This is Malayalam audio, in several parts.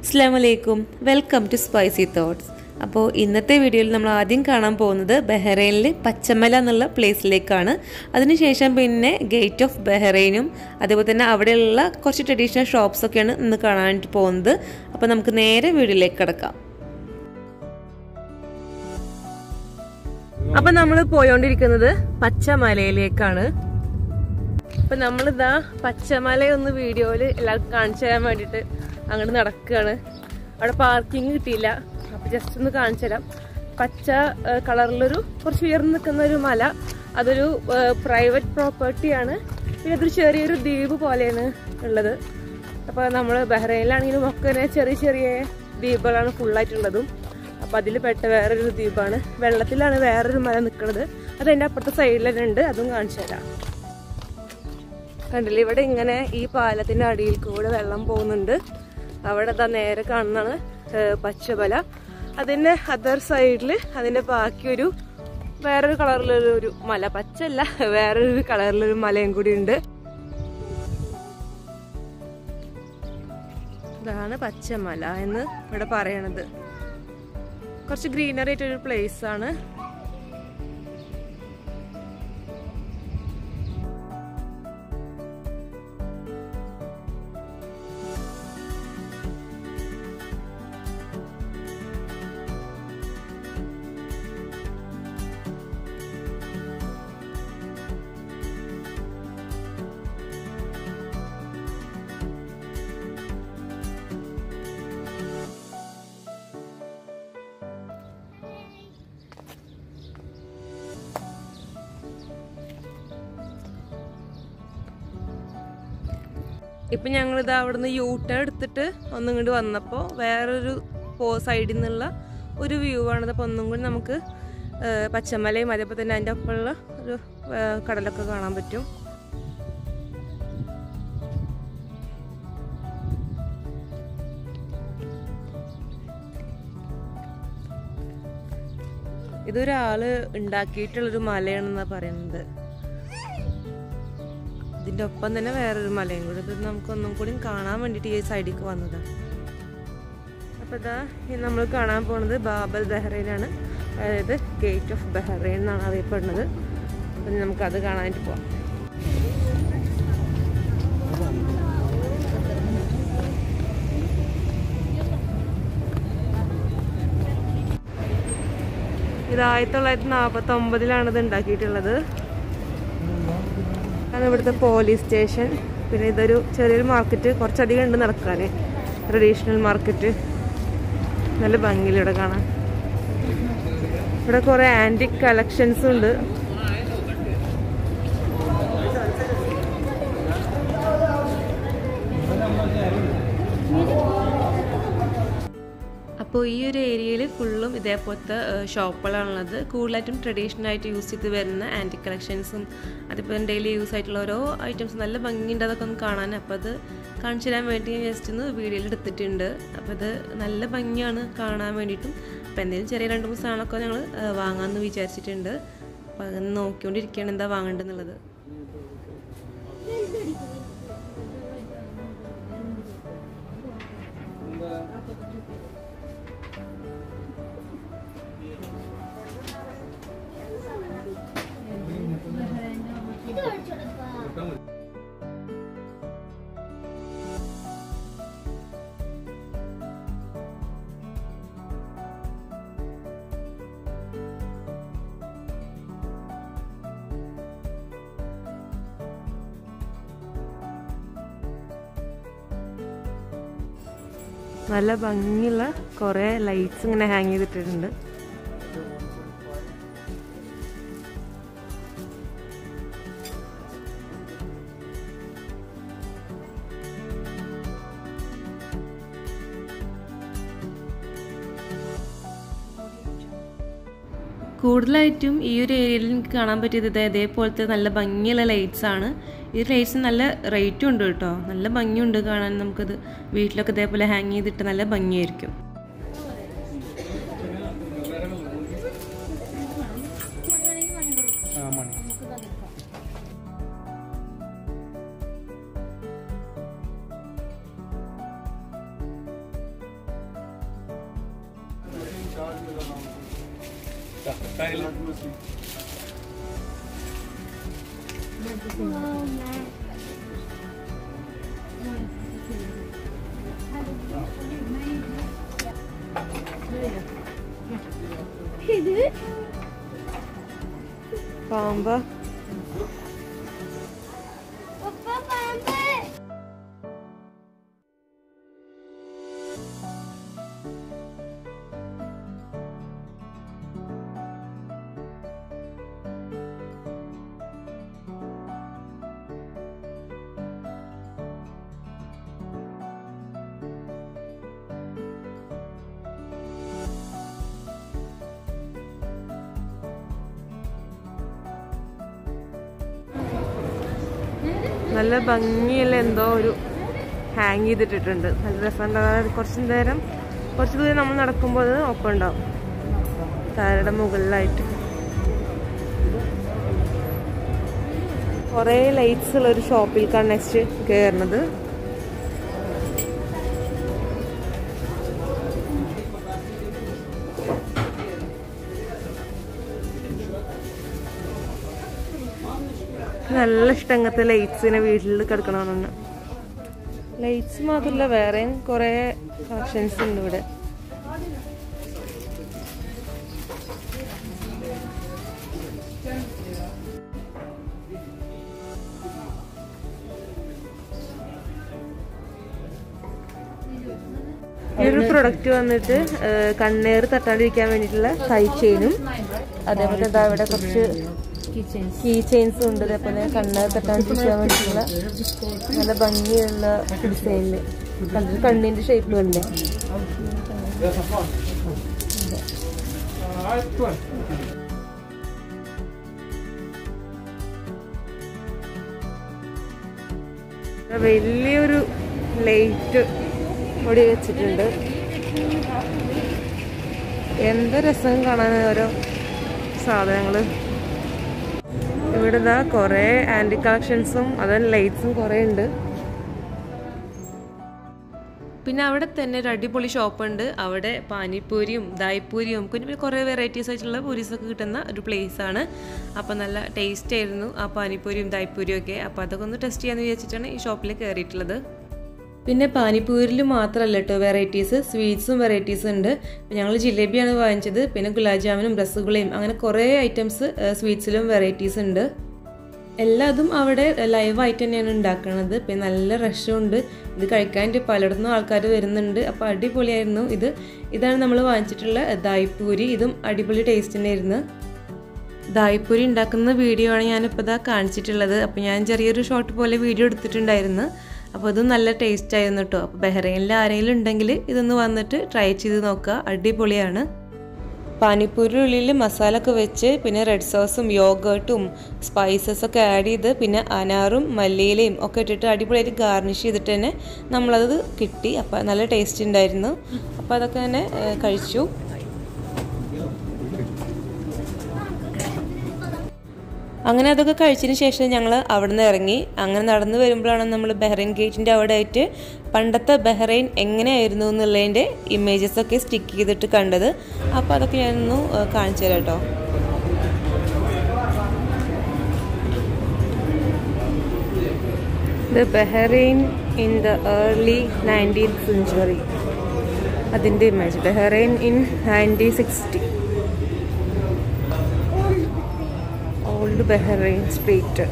അസ്സാമലൈക്കും വെൽക്കം ടു സ്പൈസി തോട്ട്സ് അപ്പോൾ ഇന്നത്തെ വീഡിയോയിൽ നമ്മൾ ആദ്യം കാണാൻ പോകുന്നത് ബഹ്റൈനിൽ പച്ചമല എന്നുള്ള പ്ലേസിലേക്കാണ് അതിനുശേഷം പിന്നെ ഗേറ്റ് ഓഫ് ബഹ്റൈനും അതേപോലെ തന്നെ അവിടെയുള്ള കുറച്ച് ട്രഡീഷണൽ ഷോപ്സൊക്കെയാണ് ഇന്ന് കാണാനായിട്ട് പോകുന്നത് അപ്പോൾ നമുക്ക് നേരെ വീഡിയോയിലേക്ക് കിടക്കാം അപ്പം നമ്മൾ പോയോണ്ടിരിക്കുന്നത് പച്ചമലയിലേക്കാണ് അപ്പൊ നമ്മളിതാ പച്ചമല ഒന്ന് വീഡിയോയില് എല്ലാവർക്കും കാണിച്ചു തരാൻ വേണ്ടിട്ട് അങ്ങോട്ട് നടക്കുകയാണ് അവിടെ പാർക്കിംഗ് കിട്ടിയില്ല അപ്പൊ ജസ്റ്റ് ഒന്ന് കാണിച്ചു തരാം പച്ച ഏഹ്, കളറിലൊരു കുറച്ച് ഉയർന്നു നിൽക്കുന്ന ഒരു മല അതൊരു പ്രൈവറ്റ് പ്രോപ്പർട്ടിയാണ് പിന്നെ അതൊരു ചെറിയൊരു ദ്വീപ് പോലെയാണ് ഉള്ളത് അപ്പൊ നമ്മൾ ബഹ്റൈനിലാണെങ്കിലും ഒക്കെ ഇങ്ങനെ ചെറിയ ചെറിയ ദ്വീപുകളാണ് ഫുള്ളായിട്ടുള്ളതും അപ്പൊ അതിൽ പെട്ട വേറൊരു ദ്വീപാണ് വെള്ളത്തിലാണ് വേറൊരു മല നിൽക്കുന്നത് അത് അതിന്റെ അപ്പുറത്തെ സൈഡിൽ തന്നെ ഉണ്ട് അതും കാണിച്ചു തരാം കണ്ടില്ലേ ഇവിടെ ഇങ്ങനെ ഈ പാലത്തിന്റെ അടിയിൽ കൂടെ വെള്ളം പോകുന്നുണ്ട് അവിടെ ദാ നേരെ കാണുന്നതാണ് ഏഹ്, പച്ചമല അതിന്റെ അതർ സൈഡില് അതിന്റെ ബാക്കിയൊരു വേറൊരു കളറിലൊരു ഒരു മല പച്ചല്ല വേറൊരു കളറിലൊരു മലയും കൂടി ഉണ്ട് ഇതാണ് പച്ചമല എന്ന് ഇവിടെ പറയണത് കുറച്ച് ഗ്രീനറി ആയിട്ടൊരു പ്ലേസ് ആണ് ഇപ്പൊ ഞങ്ങൾ ഇത് അവിടുന്ന് യൂ ടേൺ എടുത്തിട്ട് ഒന്നും ഇങ്ങോട്ട് വന്നപ്പോൾ വേറൊരു പോ സൈഡിൽ നിന്നുള്ള ഒരു വ്യൂ ആണ് അപ്പോൾ ഒന്നും കൂടി നമുക്ക് ആ, പച്ചമലയും അതേപോലെ തന്നെ അതിൻ്റെ ഒപ്പമുള്ള ഒരു ആ, കടലൊക്കെ കാണാൻ പറ്റും ഇതൊരാള് ഉണ്ടാക്കിയിട്ടുള്ളൊരു മലയാണെന്നാണ് പറയുന്നത് ഇതിന്റെ ഒപ്പം തന്നെ വേറൊരു മലയും കൂടി ഇത് നമുക്ക് ഒന്നും കൂടി കാണാൻ വേണ്ടിയിട്ട് ഈ സൈഡിലേക്ക് വന്നതാണ് അപ്പോൾ ഇതാ നമ്മൾ കാണാൻ പോകുന്നത് ബാബൽ ബഹ്റൈനാണ് അതായത് ഗേറ്റ് ഓഫ് ബഹ്റൈൻ എന്നാണ് അറിയപ്പെടുന്നത് അപ്പം ഇനി നമുക്കത് കാണാനായിട്ട് പോവാം ഇത് ആയിരത്തി തൊള്ളായിരത്തി നാൽപ്പത്തി ഒമ്പതിലാണ് ഇത് ഉണ്ടാക്കിയിട്ടുള്ളത് അതാണ് ഇവിടുത്തെ പോലീസ് സ്റ്റേഷൻ പിന്നെ ഇതൊരു ചെറിയൊരു മാർക്കറ്റ് കുറച്ചധികം ഉണ്ട് നടക്കാൻ ട്രഡീഷണൽ മാർക്കറ്റ് നല്ല ഭംഗിയിൽ ഇവിടെ കാണാൻ ഇവിടെ കുറെ ആന്റിക് കളക്ഷൻസും ഉണ്ട് അപ്പോൾ ഈ ഒരു ഏരിയയിൽ ഫുള്ളും ഇതേപോലത്തെ ഷോപ്പുകളാണുള്ളത് കൂടുതലായിട്ടും ട്രഡീഷണൽ ആയിട്ട് യൂസ് ചെയ്ത് വരുന്ന ആൻറ്റി കളക്ഷൻസും അതിപ്പോൾ ഡെയിലി യൂസ് ആയിട്ടുള്ള ഓരോ ഐറ്റംസ് നല്ല ഭംഗിയുണ്ട് അതൊക്കെ ഒന്ന് കാണാൻ അപ്പോൾ അത് കാണിച്ചു തരാൻ വേണ്ടി ഞാൻ ജസ്റ്റ് ഒന്ന് വീഡിയോയിൽ എടുത്തിട്ടുണ്ട് അപ്പോൾ ഇത് നല്ല ഭംഗിയാണ് കാണാൻ വേണ്ടിയിട്ടും അപ്പോൾ എന്തെങ്കിലും ചെറിയ രണ്ട് മൂന്ന് സാധനമൊക്കെ ഞങ്ങൾ വാങ്ങാമെന്ന് വിചാരിച്ചിട്ടുണ്ട് അപ്പോൾ അതൊന്ന് നോക്കിക്കൊണ്ടിരിക്കുകയാണ് എന്താ വാങ്ങേണ്ടതെന്നുള്ളത് നല്ല ഭംഗിയുള്ള കുറേ ലൈറ്റ്സ് ഇങ്ങനെ ഹാങ് ചെയ്തിട്ടിട്ടുണ്ട് കൂടുതലായിട്ടും ഈ ഒരു ഏരിയയിൽ എനിക്ക് കാണാൻ പറ്റിയത് ഇത് ഇതേപോലത്തെ നല്ല ഭംഗിയുള്ള ലൈറ്റ്സ് ആണ് ഈ ലൈറ്റ്സ് നല്ല റേറ്റും ഉണ്ട് കേട്ടോ നല്ല ഭംഗിയുണ്ട് കാണാൻ നമുക്കത് വീട്ടിലൊക്കെ ഇതേപോലെ ഹാങ് ചെയ്തിട്ട് നല്ല ഭംഗിയായിരിക്കും ആ മണി ഇത് പാമ്പ പപ്പ പാമ്പ് നല്ല ഭംഗിയുള്ള എന്തോ ഒരു ഹാങ് ചെയ്തിട്ടിട്ടുണ്ട് നല്ല രസമുണ്ടാകാൻ കുറച്ച് നേരം കുറച്ച് ദൂരം നമ്മൾ നടക്കുമ്പോൾ അത് ഒപ്പം ഉണ്ടാവും താരയുടെ മുകളിലായിട്ട് കുറേ ലൈറ്റ്സ് ഉള്ള ഒരു ഷോപ്പിലേക്കാണ് നെക്സ്റ്റ് കയറുന്നത് നല്ല ഇഷ്ടം അങ്ങനത്തെ ലൈറ്റ്സിനെ വീട്ടിൽ കിടക്കണമെന്ന് ലൈറ്റ്സ് മാത്രമല്ല വേറെയും കുറേ കളക്ഷൻസ് ഉണ്ട് ഇവിടെ ഈ ഒരു പ്രൊഡക്റ്റ് വന്നിട്ട് കണ്ണേർ തട്ടാണ്ടിരിക്കാൻ വേണ്ടിയിട്ടുള്ള കൈ ചെയിനും അതേപോലെ ഇതാ ഇവിടെ കുറച്ച് കീ ചെയിൻസും ഉണ്ട് അതേപോലെ കണ്ണേർ തട്ടാണ്ടിരിക്കാൻ വേണ്ടിയിട്ടുള്ള നല്ല ഭംഗിയുള്ള ഡിസൈനില് കണ്ടിട്ട് കണ്ണിന്റെ ഷേപ്പ് കണ്ടേ വലിയൊരു ലൈറ്റ് ഇവിടെ വെച്ചിട്ടുണ്ട് എന്ത് രസം കാണാൻ ഓരോ സാധനങ്ങള് ഇവിടെ ഇതാ കുറേ ആന്റി കളക്ഷൻസും അതുപോലെ ലൈറ്റ്സും കുറേ ഉണ്ട് പിന്നെ അവിടെ തന്നെ ഒരു അടിപൊളി ഷോപ്പ് ഉണ്ട് അവിടെ പാനിപ്പൂരിയും ദായ്പൂരിയും പിന്നെ കുറേ വെറൈറ്റീസ് ആയിട്ടുള്ള പൂരീസൊക്കെ കിട്ടുന്ന ഒരു place ആണ് അപ്പോൾ നല്ല ടേസ്റ്റ് ആയിരുന്നു ആ പാനിപ്പൂരിയും ദായ്പൂരിയും ഒക്കെ അപ്പോൾ അതൊക്കെ ഒന്ന് ടെസ്റ്റ് ചെയ്യാമെന്ന് വിചാരിച്ചിട്ടാണ് ഈ ഷോപ്പിൽ കയറിയിട്ടുള്ളത് പിന്നെ പാനിപ്പൂരിൽ മാത്രമല്ല കേട്ടോ വെറൈറ്റീസ് സ്വീറ്റ്സും വെറൈറ്റീസ് ഉണ്ട് ഞങ്ങൾ ജിലേബിയാണ് വാങ്ങിച്ചത് പിന്നെ ഗുലാബ് ജാമുനും രസഗുളയും അങ്ങനെ കുറേ ഐറ്റംസ് സ്വീറ്റ്സിലും വെറൈറ്റീസ് ഉണ്ട് എല്ലാതും അവിടെ ലൈവായിട്ട് തന്നെയാണ് ഉണ്ടാക്കുന്നത് പിന്നെ നല്ല റഷും ഉണ്ട് ഇത് കഴിക്കാനായിട്ട് പലയിടത്തുനിന്നും ആൾക്കാർ വരുന്നുണ്ട് അപ്പോൾ അടിപൊളിയായിരുന്നു ഇത് ഇതാണ് നമ്മൾ വാങ്ങിച്ചിട്ടുള്ള ദായ്പൂരി ഇതും അടിപൊളി ടേസ്റ്റ് തന്നെയായിരുന്നു ദായ്പൂരി ഉണ്ടാക്കുന്ന വീഡിയോ ആണ് ഞാനിപ്പോൾ ഇതാ കാണിച്ചിട്ടുള്ളത് അപ്പോൾ ഞാൻ ചെറിയൊരു ഷോർട്ട് പോലെ വീഡിയോ എടുത്തിട്ടുണ്ടായിരുന്നു അപ്പോൾ ഇത് നല്ല ടേസ്റ്റ് ആയിരുന്നു കേട്ടോ അപ്പോൾ ബഹ്റൈനിൽ ആരെങ്കിലും ഉണ്ടെങ്കിൽ ഇതൊന്ന് വന്നിട്ട് ട്രൈ ചെയ്ത് നോക്കുക അടിപൊളിയാണ് പാനിപ്പൂരിയുടെ ഉള്ളിൽ മസാല ഒക്കെ വെച്ച് പിന്നെ റെഡ് സോസും യോഗേർട്ടും സ്പൈസസ് ഒക്കെ ആഡ് ചെയ്ത് പിന്നെ അനാറും മല്ലിയിലയും ഒക്കെ ഇട്ടിട്ട് അടിപൊളിയായിട്ട് ഗാർണിഷ് ചെയ്തിട്ട് തന്നെ നമ്മളത് കിട്ടി അപ്പോൾ നല്ല ടേസ്റ്റ് ഉണ്ടായിരുന്നു അപ്പോൾ അതൊക്കെ തന്നെ ഏഹ്, കഴിച്ചു അങ്ങനെ അതൊക്കെ കഴിച്ചതിന് ശേഷം ഞങ്ങൾ അവിടെ നിന്ന് ഇറങ്ങി അങ്ങനെ നടന്നു വരുമ്പോഴാണ് നമ്മൾ ബഹ്റൈൻ ഗേറ്റിൻ്റെ അവിടെ ആയിട്ട് പണ്ടത്തെ ബഹ്റൈൻ എങ്ങനെയായിരുന്നു എന്നുള്ളതിൻ്റെ ഇമേജസ് ഒക്കെ സ്റ്റിക്ക് ചെയ്തിട്ട് കണ്ടത് അപ്പോൾ അതൊക്കെ ഞാനൊന്ന് ഏഹ്, കാണിച്ചു തരാം കേട്ടോ the Bahrain in the early nineteenth century അതിൻ്റെ image Bahrain in nineteen sixty old Bahrain street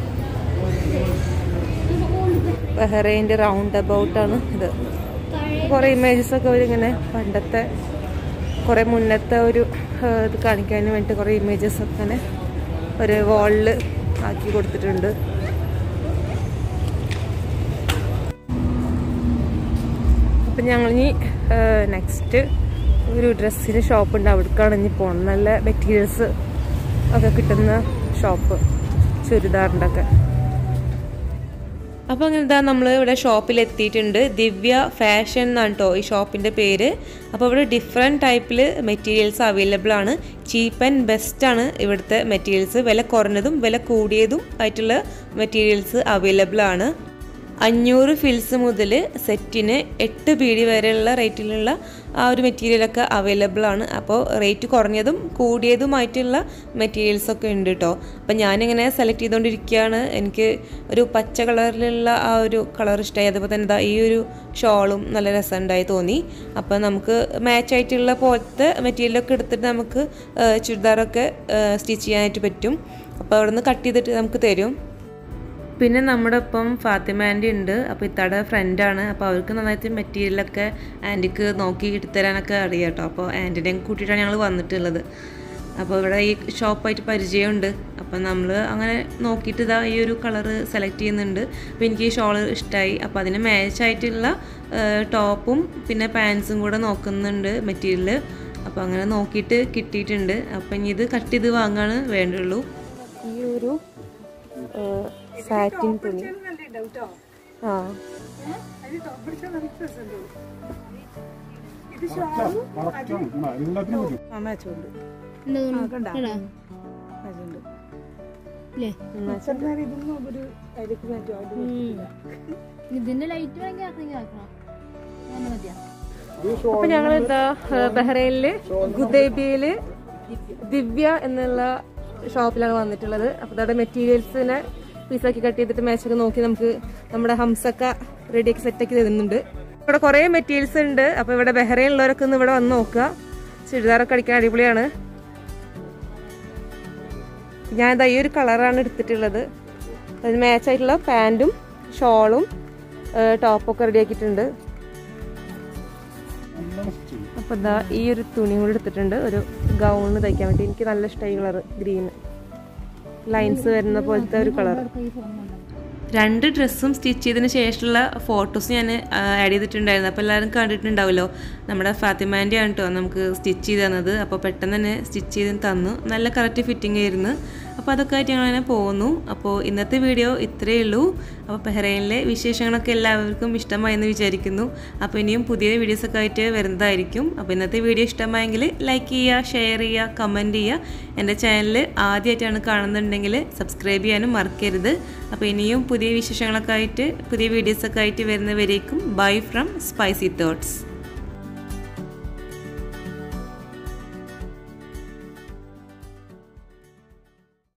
ബഹ്റൈൻ്റെ റൗണ്ട് അബൌട്ടാണ് ഇത് കുറേ ഇമേജസ് ഒക്കെ അവരിങ്ങനെ പണ്ടത്തെ കുറേ മുന്നത്തെ ഒരു ആ, ഇത് കാണിക്കാൻ വേണ്ടിയിട്ട് കുറേ ഇമേജസ് ഒക്കെ ഇങ്ങനെ ഒരു വാളിൽ ആക്കി കൊടുത്തിട്ടുണ്ട് അപ്പം ഞങ്ങൾ ഇനി നെക്സ്റ്റ് ഒരു ഡ്രസ്സിന് ഷോപ്പുണ്ട് അവിടേക്കാണ് ഇനി പോകണം നല്ല മെറ്റീരിയൽസ് ഒക്കെ കിട്ടുന്ന ഷോപ്പ് ചുരിദാറിൻ്റെ ഒക്കെ അപ്പോൾ അങ്ങനെ ഇതാ നമ്മൾ ഇവിടെ ഷോപ്പിൽ എത്തിയിട്ടുണ്ട് ദിവ്യ ഫാഷൻ എന്നാണ് കേട്ടോ ഈ ഷോപ്പിൻ്റെ പേര് അപ്പോൾ ഇവിടെ ഡിഫറെൻറ്റ് ടൈപ്പിൽ മെറ്റീരിയൽസ് അവൈലബിൾ ആണ് ചീപ്പ് ആൻഡ് ബെസ്റ്റ് ആണ് ഇവിടുത്തെ മെറ്റീരിയൽസ് വില കുറഞ്ഞതും വില കൂടിയതും ആയിട്ടുള്ള മെറ്റീരിയൽസ് അവൈലബിൾ ആണ് അഞ്ഞൂറ് ഫിൽസ് മുതൽ സെറ്റിന് എട്ട് ബീഡി വരെയുള്ള റേറ്റിലുള്ള ആ ഒരു മെറ്റീരിയലൊക്കെ അവൈലബിൾ ആണ് അപ്പോൾ റേറ്റ് കുറഞ്ഞതും കൂടിയതുമായിട്ടുള്ള മെറ്റീരിയൽസൊക്കെ ഉണ്ട് കേട്ടോ അപ്പം ഞാനിങ്ങനെ സെലക്ട് ചെയ്തുകൊണ്ടിരിക്കുകയാണ് എനിക്ക് ഒരു പച്ച കളറിലുള്ള ആ ഒരു കളർ ഇഷ്ടമായി അതുപോലെ തന്നെ ദാ ഈ ഒരു ഷോളും നല്ല രസമുണ്ടായി തോന്നി അപ്പോൾ നമുക്ക് മാച്ച് ആയിട്ടുള്ള പോലത്തെ മെറ്റീരിയലൊക്കെ എടുത്തിട്ട് നമുക്ക് ആ, ചുരിദാറൊക്കെ സ്റ്റിച്ച് ചെയ്യാനായിട്ട് പറ്റും അപ്പോൾ അവിടെ നിന്ന് കട്ട് ചെയ്തിട്ട് നമുക്ക് തരും പിന്നെ നമ്മുടെ ഒപ്പം ഫാത്തിമ ആൻറ്റി ഉണ്ട് അപ്പോൾ ഇത്തയുടെ ഫ്രണ്ടാണ് അപ്പോൾ അവർക്ക് നന്നായിട്ട് മെറ്റീരിയലൊക്കെ ആൻറ്റിക്ക് നോക്കി ഇട്ടുതരാനൊക്കെ അറിയാം കേട്ടോ അപ്പോൾ ആൻറ്റിനെ കൂട്ടിയിട്ടാണ് ഞങ്ങൾ വന്നിട്ടുള്ളത് അപ്പോൾ ഇവിടെ ഈ ഷോപ്പായിട്ട് പരിചയമുണ്ട് അപ്പോൾ നമ്മൾ അങ്ങനെ നോക്കിയിട്ട് ഇതാ ഈ ഒരു കളറ് സെലക്ട് ചെയ്യുന്നുണ്ട് അപ്പോൾ എനിക്ക് ഈ ഷോൾ ഇഷ്ടമായി അപ്പോൾ അതിന് മാച്ച് ആയിട്ടുള്ള ടോപ്പും പിന്നെ പാൻസും കൂടെ നോക്കുന്നുണ്ട് മെറ്റീരിയൽ അപ്പോൾ അങ്ങനെ നോക്കിയിട്ട് കിട്ടിയിട്ടുണ്ട് അപ്പോൾ ഇനി ഇത് കട്ട് ചെയ്ത് വാങ്ങാണ് വേണ്ടുള്ളൂ ഈ ഒരു സാറ്റിൻ തുണി ആ ഇതിന്റെ ലൈറ്റ് ഭയങ്കര ആക്കണം അങ്ങനെ മതിയാ അപ്പൊ ഞങ്ങൾ എന്താ ബഹ്റൈനില് ഗുദേബിയില് ദിവ്യ എന്നുള്ള ഷോപ്പിലാണ് വന്നിട്ടുള്ളത് അപ്പൊ അവിടെ മെറ്റീരിയൽസിനെ പീസാക്കി കട്ട് ചെയ്തിട്ട് മാച്ചൊക്കെ നോക്കി നമുക്ക് നമ്മുടെ ഹംസക്ക റെഡിയാക്കി സെറ്റാക്കി തരുന്നുണ്ട് ഇവിടെ കുറെ മെറ്റീരിയൽസ് ഉണ്ട് അപ്പൊ ഇവിടെ ബഹ്റൈനിലുള്ളവരൊക്കെ ഒന്ന് ഇവിടെ വന്ന് നോക്കുക ചുരിദാറൊക്കെ അടിക്കാൻ അടിപൊളിയാണ് ഞാൻ ഇതാ ഈ ഒരു കളറാണ് എടുത്തിട്ടുള്ളത് അതിന് മാച്ച് ആയിട്ടുള്ള പാൻറ്റും ഷോളും ടോപ്പൊക്കെ റെഡിയാക്കിയിട്ടുണ്ട് അപ്പൊ ഇതാ ഈ ഒരു തുണി കൂടി എടുത്തിട്ടുണ്ട് ഒരു ഗൗണ് തയ്ക്കാൻ വേണ്ടി എനിക്ക് നല്ല ഇഷ്ടമായി കളർ ഗ്രീൻ ലൈൻസ് വരുന്ന പോലത്തെ ഒരു കളർ രണ്ട് ഡ്രസ്സും സ്റ്റിച്ച് ചെയ്തതിന് ശേഷമുള്ള ഫോട്ടോസ് ഞാൻ ആഡ് ചെയ്തിട്ടുണ്ടായിരുന്നു അപ്പോൾ എല്ലാവരും കണ്ടിട്ടുണ്ടാവുമല്ലോ നമ്മുടെ ഫാത്തിമാൻ്റെ ആണ് കേട്ടോ നമുക്ക് സ്റ്റിച്ച് ചെയ്ത് തന്നത് അപ്പോൾ പെട്ടെന്ന് തന്നെ സ്റ്റിച്ച് ചെയ്ത് തന്നു നല്ല കറക്റ്റ് ഫിറ്റിംഗ് ആയിരുന്നു അപ്പോൾ അതൊക്കെ ആയിട്ട് ഞങ്ങൾ അങ്ങനെ പോകുന്നു അപ്പോൾ ഇന്നത്തെ വീഡിയോ ഇത്രയേ ഉള്ളൂ അപ്പോൾ ബഹ്റൈനിലെ വിശേഷങ്ങളൊക്കെ എല്ലാവർക്കും ഇഷ്ടമായെന്ന് വിചാരിക്കുന്നു അപ്പോൾ ഇനിയും പുതിയ വീഡിയോസൊക്കെ ആയിട്ട് വരുന്നതായിരിക്കും അപ്പോൾ ഇന്നത്തെ വീഡിയോ ഇഷ്ടമായെങ്കിൽ ലൈക്ക് ചെയ്യുക ഷെയർ ചെയ്യുക കമൻറ്റ് ചെയ്യുക എൻ്റെ ചാനൽ ആദ്യമായിട്ടാണ് കാണുന്നുണ്ടെങ്കിൽ സബ്സ്ക്രൈബ് ചെയ്യാനും മറക്കരുത് അപ്പോൾ ഇനിയും പുതിയ വിശേഷങ്ങളൊക്കെ ആയിട്ട് പുതിയ വീഡിയോസൊക്കെ ആയിട്ട് വരുന്നവരേക്കും ബൈ ഫ്രം സ്പൈസി തോട്ട്സ്